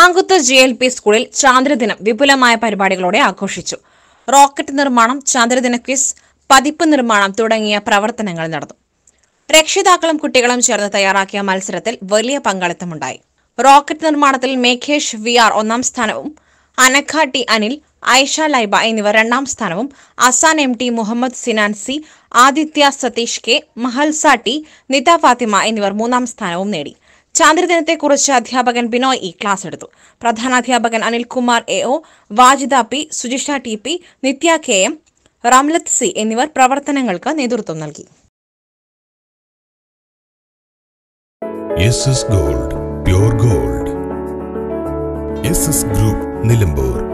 മാങ്കുത്ത് G L P സ്കൂളിൽ ചാന്ദ്രദിനം വിപുലമായ പരിപാടികളോടെ ആഘോഷിച്ചു റോക്കറ്റ് നിർമ്മാണം ചാന്ദ്രദിന ക്വിസ് പതിപ്പ് നിർമ്മാണം തുടങ്ങിയ പ്രവർത്തനങ്ങൾ നടന്നു രക്ഷിതാക്കളും കുട്ടികളും ചേർന്ന് തയ്യാറാക്കിയ മത്സരത്തിൽ വലിയ പങ്കാളിത്തമുണ്ടായി റോക്കറ്റ് നിർമ്മാണത്തിൽ മേഘേഷ് വി ആർ ഒന്നാം സ്ഥാനവും അനഖ ടി അനിൽ ഐഷ ലൈബ എന്നിവർ രണ്ടാം സ്ഥാനവും Azan M T Muhammad Sinan C Aditya Satheesh K Mahalsa T Nitha Fathima എന്നിവർ മൂന്നാം സ്ഥാനവും നേടി ചാന്ദ്രദിനത്തെക്കുറിച്ച് അധ്യാപകൻ ബിനോയ് ഇ ക്ലാസ് എടുത്തു പ്രധാനാധ്യാപകൻ Anilkumar A O Wajida P Sujisha T P Nithya K M Ramlath C എന്നിവർ പ്രവർത്തനങ്ങൾക്ക് നേതൃത്വം നൽകി S S gold pure gold S S group Nilambur